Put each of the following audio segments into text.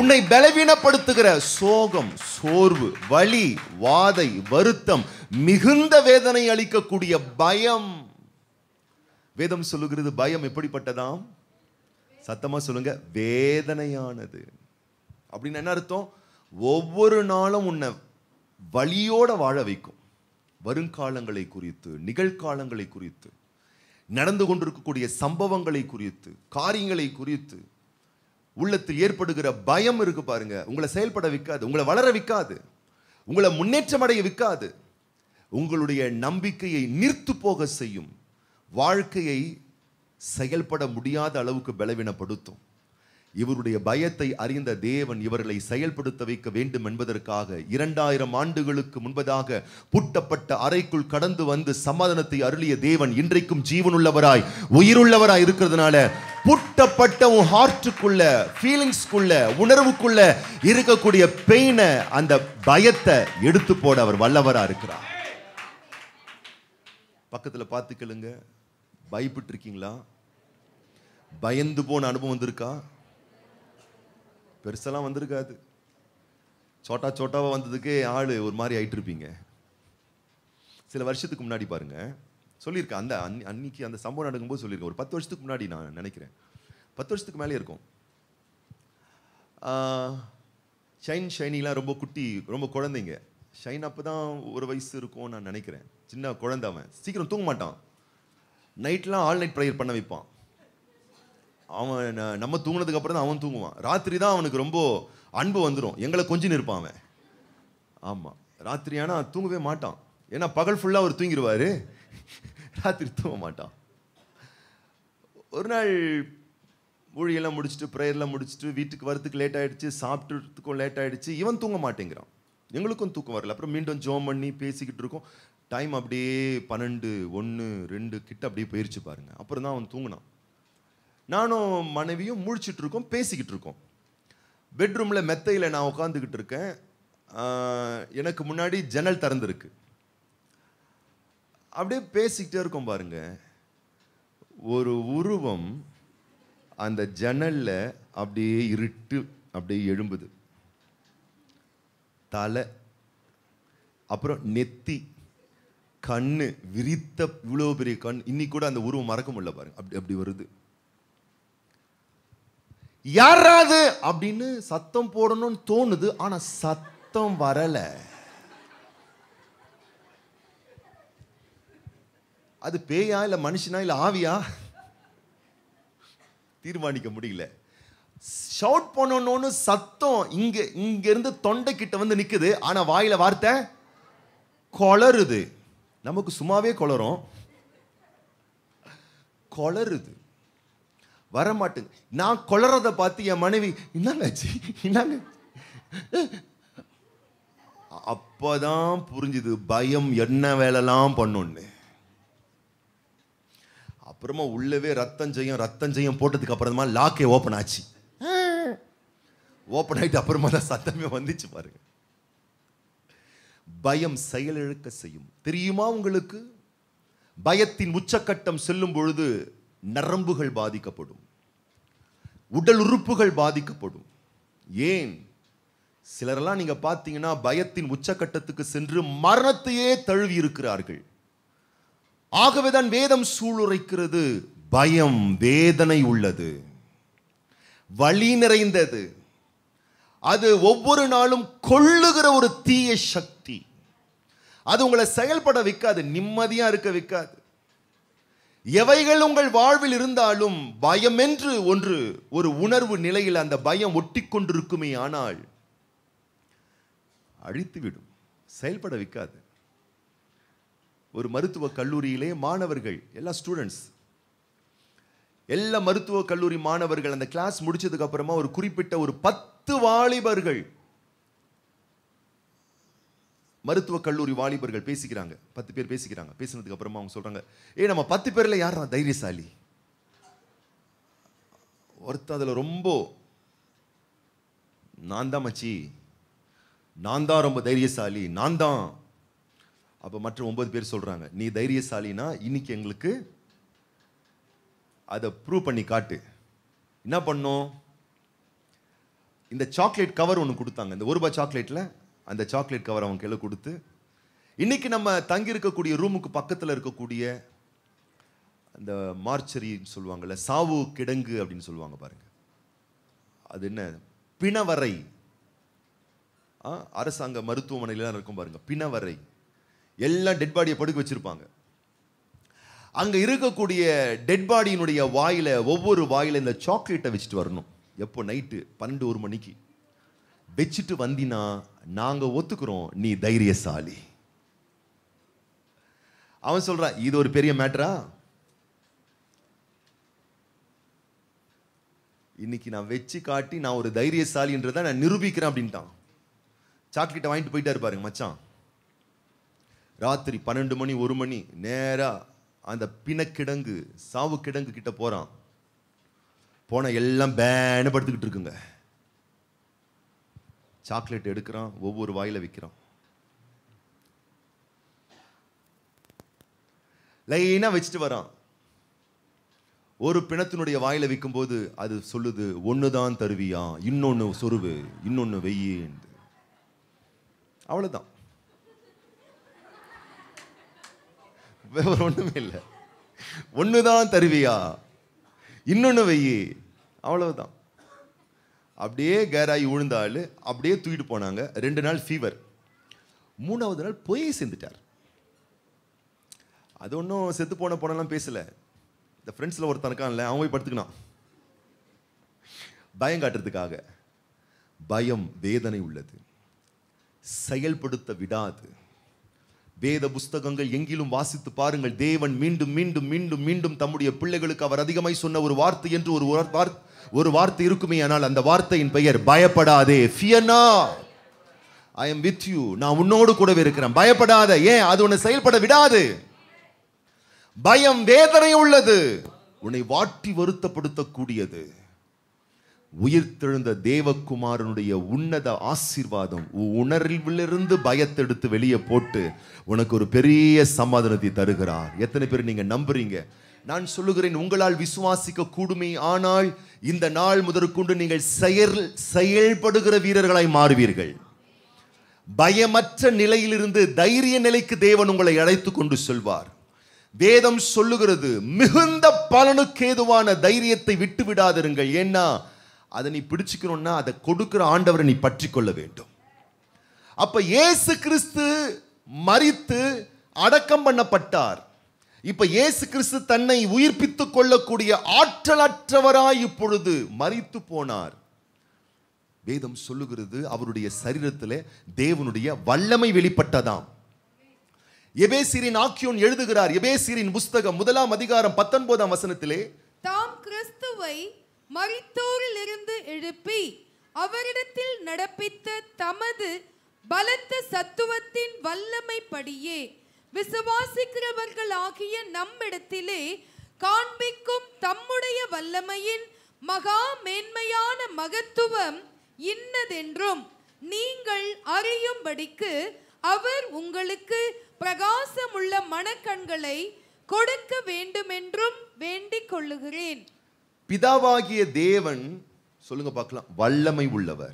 உன்னை பலவீனப்படுத்துகிற சோகம் சோர்வு வலி வாதை வருத்தம் மிகுந்த வேதனை அளிக்கக்கூடிய பயம் வேதம் சொல்லுகிறது பயம் எப்படிப்பட்டதாம் சத்தமா சொல்லுங்க வேதனையானது அப்படின்னு என்ன அர்த்தம் ஒவ்வொரு நாளும் உன்னை வலியோட வாழ வைக்கும் வருங்காலங்களை குறித்து நிகழ்காலங்களை குறித்து நடந்து கொண்டிருக்கக்கூடிய சம்பவங்களை குறித்து காரியங்களை குறித்து உள்ளத்தில் ஏற்படுகிற பயம் இருக்கு பாருங்க உங்களை செயல்பட வைக்காது உங்களை வளர வைக்காது உங்களை முன்னேற்றம் அடைய வைக்காது உங்களுடைய நம்பிக்கையை நிறுத்து போக செய்யும் வாழ்க்கையை செயல்பட முடியாத அளவுக்கு பலவீனப்படுத்தும் இவருடைய பயத்தை அறிந்த தேவன் இவர்களை செயல்படுத்த வைக்க வேண்டும் என்பதற்காக இரண்டாயிரம் ஆண்டுகளுக்கு முன்பதாக பூட்டப்பட்ட அறைக்குள் கடந்து வந்து சமாதானத்தை அருளிய தேவன் இன்றைக்கும் ஜீவனுள்ளவராய் உயிருள்ளவராய் இருக்கிறதுனால பூட்டப்பட்ட உன் ஹார்ட்டுக்குள்ள ஃபீலிங்ஸ்க்குள்ள உணர்வுக்குள்ள இருக்கக்கூடிய பெயினை அந்த பயத்தை எடுத்து போட அவர் வல்லவரா இருக்கிறார் பக்கத்துல பார்த்து கேளுங்க பயப்பட்டு இருக்கீங்களா பயந்து போன அனுபவம் வந்திருக்கா பெருசெல்லாம் வந்திருக்காது சோட்டா சோட்டாவா வந்ததுக்கே ஆளு ஒரு மாதிரி ஆயிட்டு இருப்பீங்க சில வருஷத்துக்கு முன்னாடி பாருங்க சொல்லியிருக்கேன் அந்த அன்னி- அன்னைக்கு அந்த சம்பவம் நடக்கும்போது சொல்லியிருக்கேன் ஒரு பத்து வருஷத்துக்கு முன்னாடி நான் நினைக்கிறேன் பத்து வருஷத்துக்கு மேலே இருக்கும் ஷைன் ஷைனிலாம் ரொம்ப குட்டி ரொம்ப குழந்தைங்க ஷைன் அப்போ தான் ஒரு வயசு இருக்கும் நான் நினைக்கிறேன் சின்ன குழந்தை அவன் சீக்கிரம் தூங்க மாட்டான் நைட்லாம் ஆல் நைட் ப்ரேயர் பண்ண வைப்பான் அவன் ந- நம்ம தூங்குனதுக்கு அப்புறம் தான் அவன் தூங்குவான் ராத்திரி தான் அவனுக்கு ரொம்ப அன்பு வந்துடும் எங்களை கொஞ்சம் இருப்பான் அவன் ஆமாம் ராத்திரி ஆனால் தூங்கவே மாட்டான் ஏன்னா பகல் ஃபுல்லாக அவர் தூங்கிடுவாரு ராத்திரி தூங்க மாட்டான் ஒரு நாள் ஊழியெல்லாம் முடிச்சுட்டு ப்ரேயர்லாம் முடிச்சுட்டு வீட்டுக்கு வரதுக்கு லேட் ஆயிடுச்சு சாப்பிட்டுறதுக்கும் லேட் ஆயிடுச்சு இவன் தூங்க மாட்டேங்கிறான் எங்களுக்கும் தூக்கம் வரல அப்புறம் மீண்டும் ஜோம் பண்ணி பேசிக்கிட்டு இருக்கோம் டைம் அப்படியே பன்னெண்டு ஒன்று ரெண்டு கிட்ட அப்படியே போயிருச்சு பாருங்க அப்புறம் தான் அவன் தூங்கினான் நானும் மனைவியும் முழிச்சிட்டு இருக்கோம் பேசிக்கிட்டு இருக்கோம் பெட்ரூமில் மெத்தையில் நான் உட்காந்துக்கிட்டு இருக்கேன் ஆஹ், எனக்கு முன்னாடி ஜன்னல் திறந்திருக்கு அப்படியே பேசிக்கிட்டே இருக்கோம் பாருங்க ஒரு உருவம் அந்த ஜன்னல்ல அப்படியே இருட்டு அப்படியே எழும்புது தலை அப்புறம் நெத்தி கண்ணு விரித்த இவ்வளோ பெரிய கண் இன்னைக்கு கூட அந்த உருவம் மறக்க முடியல பாருங்க அப்படி அப்படி வருது யாராது அப்படின்னு சத்தம் போடணும்னு தோணுது ஆனா சத்தம் வரல அது பேயா இல்ல மனுஷனா இல்ல ஆவியா தீர்மானிக்க முடியல ஷவுட் பண்ணணும்னு சத்தம் இங்க இங்க இருந்து தொண்டை கிட்ட வந்து நிக்குது ஆனா வாயில வார்த்தை கொளறுது நமக்கு சும்மாவே கொளரும் கொளறுது வர மாட்டேங்க நான் கொளறத பார்த்து என் மனைவி என்னங்காச்சு என்னங்க அப்பதான் புரிஞ்சுது பயம் என்ன வேலைலாம் பண்ணுன்னு அப்புறமா உள்ளவே ரத்தம் செய்யும் ரத்தம் செய்யும் போட்டதுக்கு அப்புறமா லாக்கே ஓப்பன் ஆச்சு ஓப்பன் ஆயிட்டு அப்புறமா தான் சத்தமே வந்துச்சு பாருங்க பயம் செயலிழக்க செய்யும் தெரியுமா உங்களுக்கு பயத்தின் உச்சக்கட்டம் செல்லும் பொழுது நரம்புகள் பாதிக்கப்படும் உடல் உறுப்புகள் பாதிக்கப்படும் ஏன் சிலரெல்லாம் நீங்க பார்த்தீங்கன்னா பயத்தின் உச்சக்கட்டத்துக்கு சென்று மரணத்தையே தழுவி இருக்கிறார்கள் ஆகவேதான் வேதம் சூளுரைக்கிறது பயம் வேதனை உள்ளது வலி நிறைந்தது அது ஒவ்வொரு நாளும் கொள்ளுகிற ஒரு தீய சக்தி அது உங்களை செயல்பட வைக்காது நிம்மதியா இருக்க வைக்காது எவைகள் உங்கள் வாழ்வில் இருந்தாலும் பயம் என்று ஒன்று ஒரு உணர்வு நிலையில் அந்த பயம் ஒட்டி கொண்டிருக்குமே ஆனால் அழித்துவிடும் செயல்பட வைக்காது ஒரு மருத்துவ கல்லூரியிலே மாணவர்கள் எல்லா ஸ்டூடெண்ட்ஸ் எல்லா மருத்துவ கல்லூரி மாணவர்கள் அந்த கிளாஸ் முடிச்சதுக்கு அப்புறமா ஒரு குறிப்பிட்ட ஒரு பத்து வாலிபர்கள் மருத்துவ கல்லூரி வாலிபர்கள் பேசிக்கிறாங்க பத்து பேர் பேசிக்கிறாங்க பேசினதுக்கு அப்புறமா அவங்க சொல்றாங்க ஏ நம்ம பத்து பேர்ல யாரா தைரியசாலி ஒருத்தன் அதுல ரொம்ப நான் தான் மச்சி நான் தான் ரொம்ப தைரியசாலி நான் தான் அப்ப மற்ற ஒன்பது பேர் சொல்றாங்க நீ தைரியசாலினா இன்னைக்கு எங்களுக்கு அதை ப்ரூவ் பண்ணி காட்டு என்ன பண்ணோம் இந்த சாக்லேட் கவர் ஒன்று கொடுத்தாங்க இந்த ஒரு ரூபாய் சாக்லேட்டில் அந்த சாக்லேட் கவர் அவன் கையில் கொடுத்து இன்னைக்கு நம்ம தங்கி இருக்கக்கூடிய ரூமுக்கு பக்கத்தில் இருக்கக்கூடிய அந்த மார்ச்சரின்னு சொல்லுவாங்கல்ல சாவு கிடங்கு அப்படின்னு சொல்லுவாங்க பாருங்க அது என்ன பிணவரை ஆ, அரசாங்க மருத்துவமனையிலாம் இருக்கும் பாருங்க பிணவரை எல்லாம் டெட் பாடியை படுக்க வச்சிருப்பாங்க அங்க இருக்கக்கூடிய டெட் பாடியினுடைய வாயில ஒவ்வொரு வாயில இந்த சாக்லேட்டை வச்சுட்டு வரணும் எப்போ நைட்டு பன்னெண்டு ஒரு மணிக்கு வச்சுட்டு வந்தினா நாங்க ஒத்துக்கிறோம் நீ தைரியசாலி அவன் சொல்றான் இது ஒரு பெரிய மேட்டரா இன்னைக்கு நான் வச்சு காட்டி நான் ஒரு தைரியசாலின்றதை நான் நிரூபிக்கிறேன் அப்படின்ட்டான் சாக்லேட்டை வாங்கிட்டு போயிட்டாரு பாருங்க மச்சான் ராத்திரி பன்னெண்டு மணி ஒரு மணி நேரா அந்த பிணக்கிடங்கு சாவு கிடங்கு கிட்ட போறான் போன எல்லாம் பேனு படுத்துக்கிட்டு இருக்குங்க சாக்லேட் எடுக்கிறான் ஒவ்வொரு வாயில வைக்கிறான் லைனா வச்சுட்டு வரான் ஒரு பிணத்தினுடைய வாயில வைக்கும்போது அது சொல்லுது ஒண்ணுதான் தருவியா இன்னொன்னு சொருவு இன்னொன்னு வெய்யேன்னு அவ்வளவுதான் வேற ஒண்ணுமே இல்லை ஒண்ணுதான் தருவியா இன்னொன்னு வெய்யி அவ்வளவுதான் அப்படியே கேராகி விழுந்த ஆளு அப்படியே தூக்கிட்டு போனாங்க ரெண்டு நாள் ஃபீவர் மூணாவது நாள் போய் சேர்ந்துட்டார் அது ஒன்றும் செத்து போன போனெல்லாம் பேசல இந்த ஃப்ரெண்ட்ஸில் ஒருத்தன் இருக்கான்ல அவன் போய் படுத்துக்கினான் பயம் காட்டுறதுக்காக பயம் வேதனை உள்ளது செயல்படுத்த விடாது வேத புஸ்தகங்கள் எங்கிலும் வாசித்து பாருங்கள் தேவன் மீண்டும் மீண்டும் மீண்டும் மீண்டும் தம்முடைய பிள்ளைகளுக்கு அவர் அதிகமாய் சொன்ன ஒரு வார்த்தை என்று ஒரு வார்- வார்- ஒரு வார்த்தை இருக்குமே ஆனால் அந்த வார்த்தையின் பெயர் பயப்படாதே fear not I am with you நான் உன்னோடு கூடவே இருக்கிறேன் பயப்படாத ஏன் அது உன்னை செயல்பட விடாது பயம் வேதனை உள்ளது உன்னை வாட்டி வருத்தப்படுத்தக்கூடியது உயிர்த்தெழுந்த தேவகுமாரனுடைய உன்னத ஆசீர்வாதம் உன் உணர்விலிருந்து பயத்தெடுத்து வெளியே போட்டு உனக்கு ஒரு பெரிய சமாதானத்தை தருகிறார் எத்தனை பேர் நீங்க நம்புறீங்க நான் சொல்லுகிறேன் உங்களால் விசுவாசிக்க கூடுமே ஆனால் இந்த நாள் முதற்கொண்டு நீங்கள் செயல் செயல்படுகிற வீரர்களாய் மாறுவீர்கள் பயமற்ற நிலையிலிருந்து தைரிய நிலைக்கு தேவன் உங்களை அழைத்து கொண்டு செல்வார் வேதம் சொல்லுகிறது மிகுந்த பலனுக்கு ஏதுவான தைரியத்தை விட்டு விடாதிருங்கள் ஏன்னா அதை நீ பிடிச்சுக்கணும்னா அதை கொடுக்கிற ஆண்டவரை நீ பற்றி கொள்ள வேண்டும் அப்ப இயேசு கிறிஸ்து மரித்து அடக்கம் பண்ணப்பட்டார் இப்ப இயேசு கிறிஸ்து தன்னை உயிர்ப்பித்துக் கொள்ளக்கூடிய ஆற்றலற்றவராய் இப்பொழுது மரித்து போனார் வேதம் சொல்லுகிறது அவருடைய சரீரத்திலே தேவனுடைய வல்லமை வெளிப்பட்டதாம் எபேசிரின் ஆக்கியோன் எழுதுகிறார் எபேசிரின் புஸ்தகம் முதலாம் அதிகாரம் பத்தொன்பதாம் வசனத்திலே தாம் கிறிஸ்துவை மரித்தோரிலிருந்து எழுப்பி அவரிடத்தில் நடப்பித்த தமது பலத்த சத்துவத்தின் வல்லமைப்படியே விசுவாசிக்கிறவர்களாகிய நம்மிடத்திலே காண்பிக்கும் தம்முடைய வல்லமையின் மகா மேன்மையான மகத்துவம் இன்னதென்றும் நீங்கள் அறியும்படிக்கு அவர் உங்களுக்கு பிரகாசமுள்ள மனக்கண்களை கொடுக்க வேண்டுமென்றும் வேண்டிக் கொள்ளுகிறேன் பிதாவாகிய தேவன் சொல்லுங்க பார்க்கலாம் வல்லமை உள்ளவர்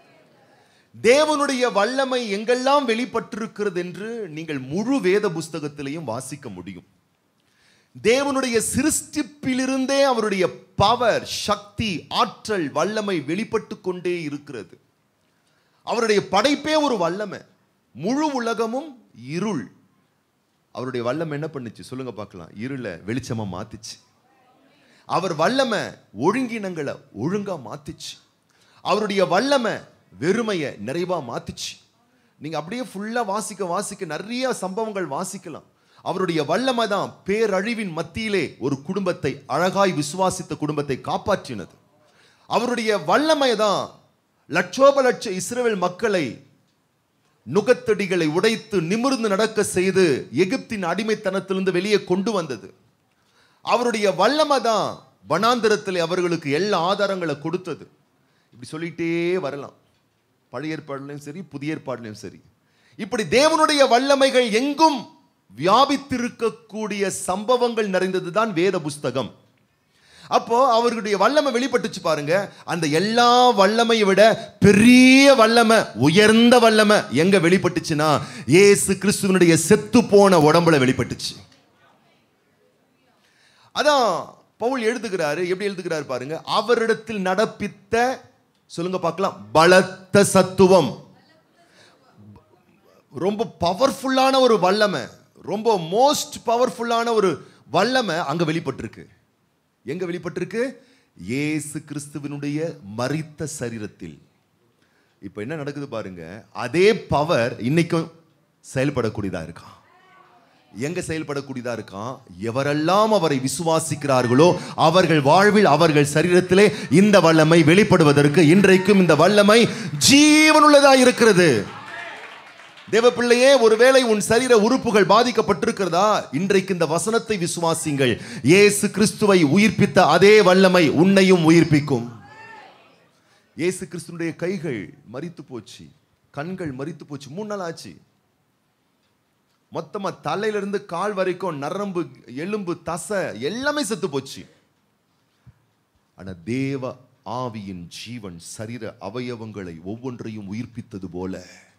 தேவனுடைய வல்லமை எங்கெல்லாம் வெளிப்பட்டிருக்கிறது என்று நீங்கள் முழு வேத புஸ்தகத்திலையும் வாசிக்க முடியும் தேவனுடைய சிருஷ்டிப்பிலிருந்தே அவருடைய பவர் சக்தி ஆற்றல் வல்லமை வெளிப்பட்டு கொண்டே இருக்கிறது அவருடைய படைப்பே ஒரு வல்லமை முழு உலகமும் இருள் அவருடைய வல்லமை என்ன பண்ணுச்சு சொல்லுங்க பார்க்கலாம் இருளை வெளிச்சமா மாத்துச்சு அவர் வல்லமை ஒழுங்கினங்களை ஒழுங்கா மாத்துச்சு அவருடைய வல்லமை வெறுமையை நிறைவா மாத்துச்சு நீங்க அப்படியே ஃபுல்லா வாசிக்க வாசிக்க நிறைய சம்பவங்கள் வாசிக்கலாம் அவருடைய வல்லமை தான் பேரழிவின் மத்தியிலே ஒரு குடும்பத்தை அழகாய் விசுவாசித்த குடும்பத்தை காப்பாற்றினது அவருடைய வல்லமை தான் லட்சோப லட்ச இஸ்ரவேல் மக்களை நுகத்தடிகளை உடைத்து நிமிர்ந்து நடக்க செய்து எகிப்தின் அடிமைத்தனத்திலிருந்து வெளியே கொண்டு வந்தது அவருடைய வல்லமை தான் வனாந்திரத்தில் அவர்களுக்கு எல்லா ஆதாரங்களை கொடுத்தது இப்படி சொல்லிட்டே வரலாம் பழைய ஏற்பாடுலையும் சரி புதிய ஏற்பாடுலையும் சரி இப்படி தேவனுடைய வல்லமைகள் எங்கும் வியாபித்திருக்கக்கூடிய சம்பவங்கள் நிறைந்தது தான் வேத புஸ்தகம் அப்போ அவர்களுடைய வல்லமை வெளிப்பட்டுச்சு பாருங்க அந்த எல்லா வல்லமையை விட பெரிய வல்லமை உயர்ந்த வல்லமை எங்க வெளிப்பட்டுச்சுன்னா இயேசு கிறிஸ்துவனுடைய செத்து போன உடம்புல வெளிப்பட்டுச்சு அதான் பவுல் எழுதுகிறாரு எப்படி எழுதுகிறாரு பாருங்க அவரிடத்தில் நடப்பித்த சொல்லுங்க பார்க்கலாம் பலத்த சத்துவம் ரொம்ப பவர்ஃபுல்லான ஒரு வல்லமை ரொம்ப மோஸ்ட் பவர்ஃபுல்லான ஒரு வல்லமை அங்க வெளிப்பட்டிருக்கு எங்க வெளிப்பட்டிருக்கு இயேசு கிறிஸ்துவினுடைய மரித்த சரீரத்தில் இப்போ என்ன நடக்குது பாருங்க அதே பவர் இன்னைக்கும் செயல்படக்கூடியதா இருக்கான் எங்க செயல்படக்கூடியதா இருக்கான் எவரெல்லாம் அவரை விசுவாசிக்கிறார்களோ அவர்கள் வாழ்வில் அவர்கள் சரீரத்திலே இந்த வல்லமை வெளிப்படுவதற்கு இன்றைக்கும் இந்த வல்லமை ஜீவனுள்ளதா இருக்கிறது தேவ பிள்ளையே ஒருவேளை உன் சரீர உறுப்புகள் பாதிக்கப்பட்டிருக்கிறதா இன்றைக்கு இந்த வசனத்தை விசுவாசிங்கள் இயேசு கிறிஸ்துவை உயிர்ப்பித்த அதே வல்லமை உன்னையும் உயிர்ப்பிக்கும் இயேசு கிறிஸ்துனுடைய கைகள் மரித்து போச்சு கண்கள் மரித்து போச்சு மூணு நாள் ஆச்சு மொத்தமா தலையில இருந்து கால் வரைக்கும் நரம்பு எலும்பு தசை எல்லாமே செத்து போச்சு ஆனா தேவ ஆவியின் ஜீவன் சரீர அவயவங்களை ஒவ்வொன்றையும் உயிர்ப்பித்தது போல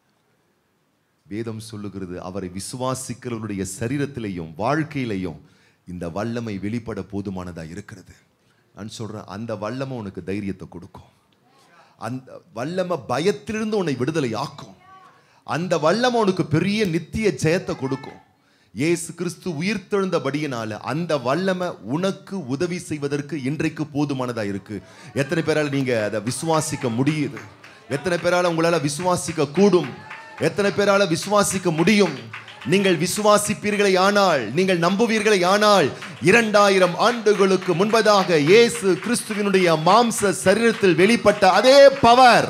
வேதம் சொல்லுகிறது அவரை விசுவாசிக்கிறவருடைய சரீரத்திலையும் வாழ்க்கையிலையும் இந்த வல்லமை வெளிப்பட போதுமானதா இருக்கிறது நான் சொல்றேன் அந்த வல்லமை உனக்கு தைரியத்தை கொடுக்கும் அந்த வல்லமை பயத்திலிருந்து உன்னை விடுதலை ஆக்கும் அந்த வல்லமை உனக்கு பெரிய நித்திய ஜெயத்தை கொடுக்கும் இயேசு கிறிஸ்து உயிர்த்தெழுந்தபடியினால அந்த வல்லமை உனக்கு உதவி செய்வதற்கு இன்றைக்கு போதுமானதா இருக்கு எத்தனை பேரால நீங்க அதை விசுவாசிக்க முடியுது எத்தனை பேரால உங்களால விசுவாசிக்க கூடும் எத்தனை பேரால விசுவாசிக்க முடியும் நீங்கள் விசுவாசிப்பீர்களே ஆனால் நீங்கள் நம்புவீர்களே ஆனால் இரண்டாயிரம் ஆண்டுகளுக்கு முன்பதாக இயேசு கிறிஸ்துவினுடைய மாம்ச சரீரத்தில் வெளிப்பட்ட அதே பவர்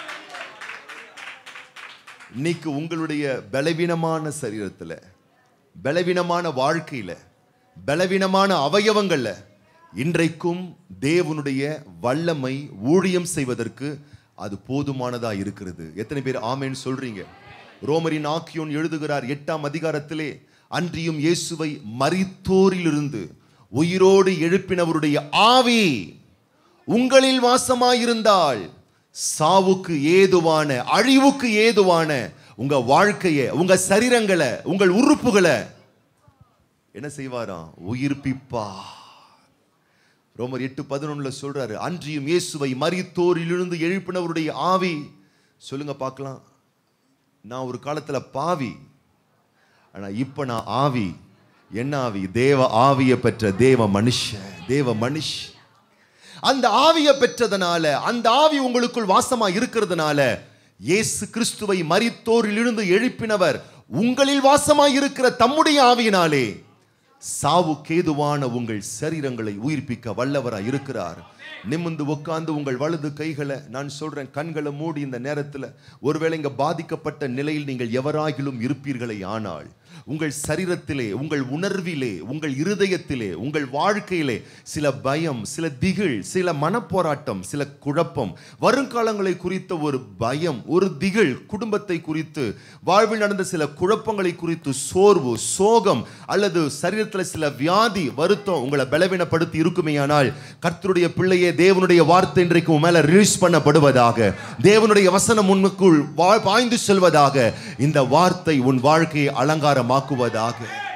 இன்னைக்கு உங்களுடைய பலவீனமான சரீரத்துல பலவீனமான வாழ்க்கையில பலவீனமான அவயவங்கள்ல இன்றைக்கும் தேவனுடைய வல்லமை ஊழியம் செய்வதற்கு அது போதுமானதா இருக்கிறது எத்தனை பேர் ஆமேன்னு சொல்றீங்க ரோமரின் ஆக்கியோன் எழுதுகிறார் எட்டாம் அதிகாரத்திலே அன்றியும் இயேசுவை மரித்தோரிலிருந்து உயிரோடு எழுப்பினவருடைய ஆவி உங்களில் வாசமாயிருந்தால் சாவுக்கு ஏதுவான அழிவுக்கு ஏதுவான உங்க வாழ்க்கையை உங்க சரீரங்களை உங்கள் உறுப்புகளை என்ன செய்வாராம் உயிர்ப்பிப்பா ரோமர் எட்டு பதினொன்னுல சொல்றாரு அன்றியும் இயேசுவை மரித்தோரிலிருந்து எழுப்பினவருடைய ஆவி சொல்லுங்க பார்க்கலாம் நான் ஒரு காலத்துல பாவி ஆனா இப்ப நான் ஆவி என்ன ஆவி தேவ ஆவியை பெற்ற தேவ மனுஷன் தேவ மனுஷ் அந்த ஆவியை பெற்றதனால அந்த ஆவி உங்களுக்குள் வாசமா இருக்கிறதுனால இயேசு கிறிஸ்துவை மரித்தோரிலிருந்து எழுப்பினவர் உங்களில் வாசமாய் இருக்கிற தம்முடைய ஆவியினாலே சாவுக்கேதுவான உங்கள் சரீரங்களை உயிர்ப்பிக்க வல்லவராய் இருக்கிறார் நிமிந்து உட்கார்ந்து உங்கள் வலது கைகளை நான் சொல்றேன் கண்களை மூடி இந்த நேரத்தில் ஒருவேளை இங்க பாதிக்கப்பட்ட நிலையில் நீங்கள் எவராகிலும் இருப்பீர்களே ஆனால் உங்கள் சரீரத்திலே உங்கள் உணர்விலே உங்கள் இருதயத்திலே உங்கள் வாழ்க்கையிலே சில பயம் சில திகில் சில மனப்போராட்டம் சில குழப்பம் வருங்காலங்களை குறித்த ஒரு பயம் ஒரு திகில் குடும்பத்தை குறித்து வாழ்வில் நடந்த சில குழப்பங்களை குறித்து சோர்வு சோகம் அல்லது சரீரத்தில் சில வியாதி வருத்தம் உங்களை பலவீனப்படுத்தி இருக்குமேயானால் கர்த்தருடைய பிள்ளையே தேவனுடைய வார்த்தை இன்றைக்கு உன் மேல ரிலீஸ் பண்ணப்படுவதாக தேவனுடைய வசனம் உன்னுக்குள் வா- பாய்ந்து செல்வதாக இந்த வார்த்தை உன் வாழ்க்கையை அலங்காரமாக்குவதாக